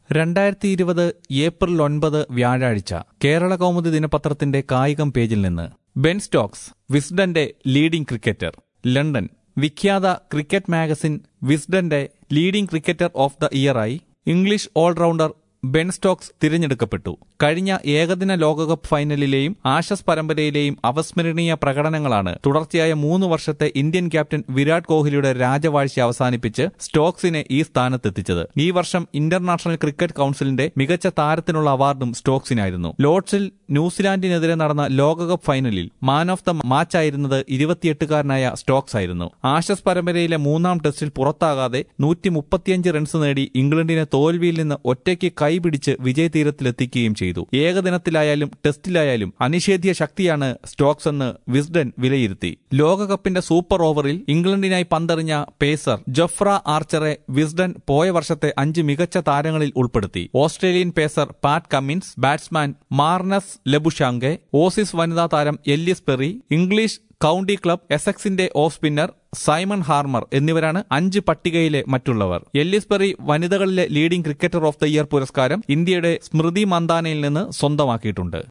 രണ്ടായിരത്തി ഇരുപത് ഏപ്രിൽ ഒൻപത് വ്യാഴാഴ്ച കേരള കൗമുദി ദിനപത്രത്തിന്റെ കായികം പേജിൽ നിന്ന് ബെൻ സ്റ്റോക്സ് വിസ്ഡന്റെ ലീഡിംഗ് ക്രിക്കറ്റർ ലണ്ടൻ വിഖ്യാത ക്രിക്കറ്റ് മാഗസിൻ വിസ്ഡന്റെ ലീഡിംഗ് ക്രിക്കറ്റർ ഓഫ് ദ ഇയറായി ഇംഗ്ലീഷ് ഓൾറൗണ്ടർ ബെൻ സ്റ്റോക്സ് തിരഞ്ഞെടുക്കപ്പെട്ടു കഴിഞ്ഞ ഏകദിന ലോകകപ്പ് ഫൈനലിലെയും ആഷസ് പരമ്പരയിലെയും അവസ്മരണീയ പ്രകടനങ്ങളാണ് തുടർച്ചയായ മൂന്ന് വർഷത്തെ ഇന്ത്യൻ ക്യാപ്റ്റൻ വിരാട് കോഹ്ലിയുടെ രാജവാഴ്ച അവസാനിപ്പിച്ച് സ്റ്റോക്സിനെ ഈ സ്ഥാനത്തെത്തിച്ചത് ഈ വർഷം ഇന്റർനാഷണൽ ക്രിക്കറ്റ് കൌൺസിലിന്റെ മികച്ച താരത്തിനുള്ള അവാർഡും സ്റ്റോക്സിനായിരുന്നു ലോർഡ്സിൽ ന്യൂസിലാൻഡിനെതിരെ നടന്ന ലോകകപ്പ് ഫൈനലിൽ മാൻ ഓഫ് ദ മാച്ചായിരുന്നത് ഇരുപത്തിയെട്ടുകാരനായ സ്റ്റോക്സ് ആയിരുന്നു ആഷസ് പരമ്പരയിലെ മൂന്നാം ടെസ്റ്റിൽ പുറത്താകാതെ നൂറ്റി മുപ്പത്തിയഞ്ച് റൺസ് നേടി ഇംഗ്ലണ്ടിനെ തോൽവിയിൽ നിന്ന് ഒറ്റയ്ക്ക് കൈപിടിച്ച് വിജയതീരത്തിലെത്തിക്കുകയും ചെയ്തു ഏകദിനത്തിലായാലും ടെസ്റ്റിലായാലും അനിഷേധ്യ ശക്തിയാണ് സ്റ്റോക്സ് എന്ന് വിസ്ഡൻ വിലയിരുത്തി ലോകകപ്പിന്റെ സൂപ്പർ ഓവറിൽ ഇംഗ്ലണ്ടിനായി പന്തെറിഞ്ഞ പേസർ ജൊഫ്ര ആർച്ചറെ വിസ്ഡൻ പോയ വർഷത്തെ അഞ്ച് മികച്ച താരങ്ങളിൽ ഉൾപ്പെടുത്തി Australian pacer Pat Cummins batsman Marnus Labuschagne Aussies വനിതാ താരം Ellis Perry English county club എസെക്സിന്റെ ഓഫ് സ്പിന്നർ സൈമൺ ഹാർമർ എന്നിവരാണ് അഞ്ച് പട്ടികയിലെ മറ്റുള്ളവർ എല്ലിസ് പെറി വനിതകളിലെ leading cricketer of the year പുരസ്കാരം ഇന്ത്യയുടെ സ്മൃതി മന്ദാനയിൽ നിന്ന് സ്വന്തമാക്കിയിട്ടുണ്ട്